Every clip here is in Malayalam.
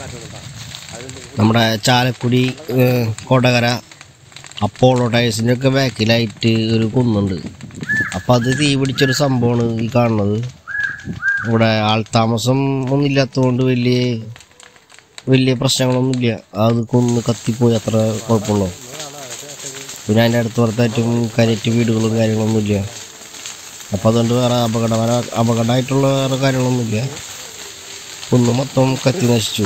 നമ്മുടെ ചാലക്കുടി ഏഹ്, കൊടകര അപ്പോളോ ടയേഴ്സിൻ്റെ ഒക്കെ ബാക്കിലായിട്ട് ഒരു കുന്നുണ്ട് അപ്പം അത് തീ പിടിച്ചൊരു സംഭവമാണ് ഈ കാണുന്നത് ഇവിടെ ആൾതാമസം ഒന്നും ഇല്ലാത്തതുകൊണ്ട് വലിയ വലിയ പ്രശ്നങ്ങളൊന്നുമില്ല അത് കൊന്ന് കത്തിപ്പോയി അത്ര കുഴപ്പമുള്ളൂ പിന്നെ അതിൻ്റെ അടുത്ത് പുറത്തായിട്ടും കരറ്റ് വീടുകളും കാര്യങ്ങളൊന്നുമില്ല അപ്പോൾ അതുകൊണ്ട് വേറെ അപകടപര അപകടമായിട്ടുള്ള വേറെ കാര്യങ്ങളൊന്നുമില്ല കുന്ന് മൊത്തം കത്തി നശിച്ചു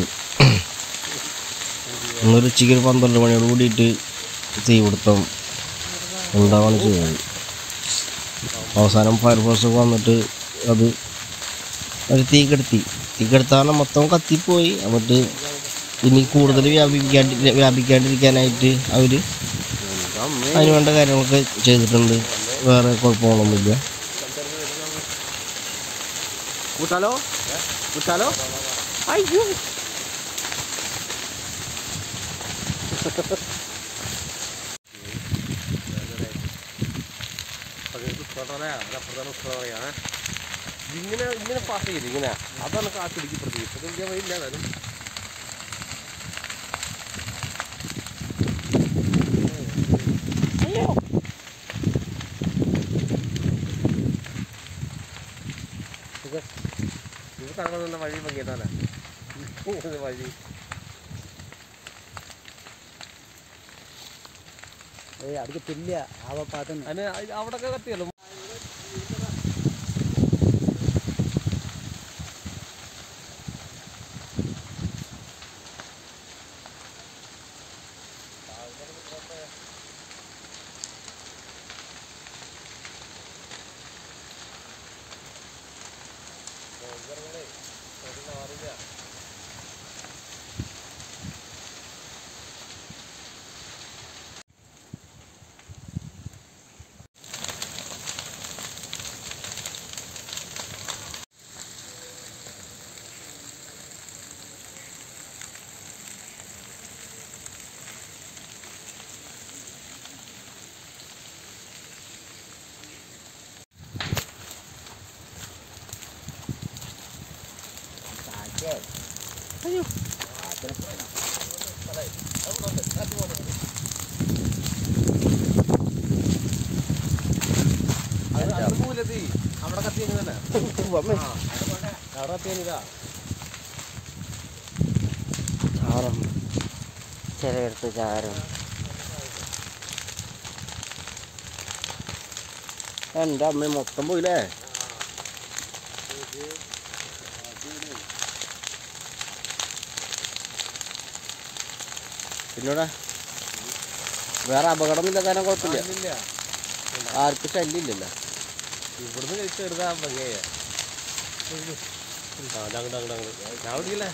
ഇന്നൊരു ഉച്ചയ്ക്ക് ഒരു പന്ത്രണ്ട് മണിയോട് കൂടിയിട്ട് തീപിടുത്തം ഉണ്ടാവാണ് ചെയ്തത് അവസാനം ഫയർഫോഴ്സ് വന്നിട്ട് അത് ഒരു തീ കെടുത്തി തീ കെടുത്താണ് മൊത്തം കത്തിപ്പോയി എന്നിട്ട് ഇനി കൂടുതൽ വ്യാപിക്കാണ്ടി വ്യാപിക്കാണ്ടിരിക്കാനായിട്ട് അവർ അതിന് വേണ്ട കാര്യങ്ങളൊക്കെ ചെയ്തിട്ടുണ്ട് വേറെ കുഴപ്പങ്ങളൊന്നുമില്ല കൂട്ടാലോ കൂട്ടാലോ അയ്യോ ഇങ്ങനെ ഇങ്ങനെ പാസ് ചെയ്ത് ഇങ്ങനെ അതാണ് കാത്തിരിക്കും പ്രതീക്ഷ അതെനിക്ക് വഴിയില്ല എന്നാലും ഇത് കാണുന്ന വഴി ഭംഗിയതാണ് വഴി അടുക്കത്തില്ല ആ ഭാഗത്തുനിന്ന് അതിന് അവിടെ കത്തിയല്ലോ മൂലത്തി അവിടെ കത്തിയെങ്ങനെ അവിടെ കത്തിയതാ ചാരം ചിലയിടത്ത് ചാരം എൻ്റെ അമ്മ മൊത്തം പോയില്ലേ പിന്നോടാ വേറെ അപകടമൊന്നുമില്ല കാരണം കുഴപ്പമില്ല ഇല്ല ആർക്കും ശല്യമില്ലല്ലോ ഇവിടുന്ന് കഴിച്ചെടുത്താ ഭംഗിയായ ഞാൻ കുടിക്കില്ലേ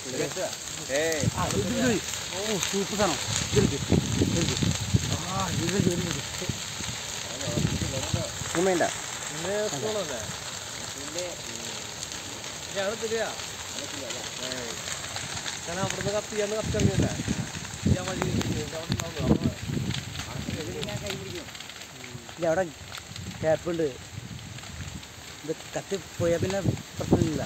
സൂപ്പർ സാധനം വേണ്ട പിന്നെ സ്കൂളല്ലേ ഞാൻ തിരിയാ കാരണം അവിടുന്ന് കത്തിയാന്ന് കത്തിയല്ലേ ഞാൻ വഴി ഇല്ല അവിടെ ഗ്യാപ്പുണ്ട് ഇത് കത്തി പോയാൽ പിന്നെ പ്രശ്നമില്ല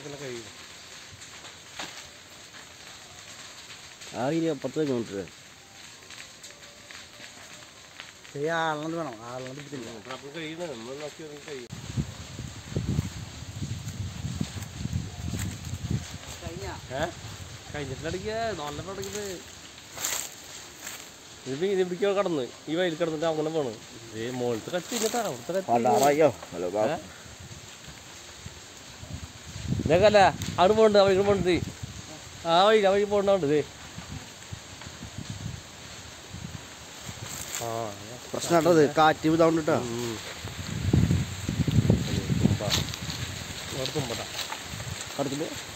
ഇതൊക്കെ കഴിയും ആ ഇനി അപ്പുറത്ത് കഴിഞ്ഞോണ്ടിട്ട് ഈ ആളത് വേണം ആളത് പിടിച്ചില്ല അപ്പോൾ കഴിയണം നമ്മൾ നോക്കി കഴിയും കഴിഞ്ഞ ഏ കഴിഞ്ഞിട്ടിലടിക്കുക നോലിനെ അടിക്കുന്നത് ഇത് ഇത് പിടിക്കോ കടന്ന് ഈ വയലിൽ കിടന്നിട്ട് അങ്ങനെ പോണ് ഏ മുകളിലത്തെ കത്തി ഇങ്ങട്ടാ അവിടുത്തെ കത്തി ഹലോ ഇതൊക്കെയല്ല അവിടെ പോണ്ട് ആ വഴി പോണ്ട് ആ വഴി ആ വഴി പോണ്ടാണ്ട് ഇത് ആ പ്രശ്നമായിട്ടത് കാറ്റ് ഇതാവുണ്ടിട്ടാ ഉം. തുമ്പ ഇവിടെ തുമ്പട്ടാ കടത്തിട്ട്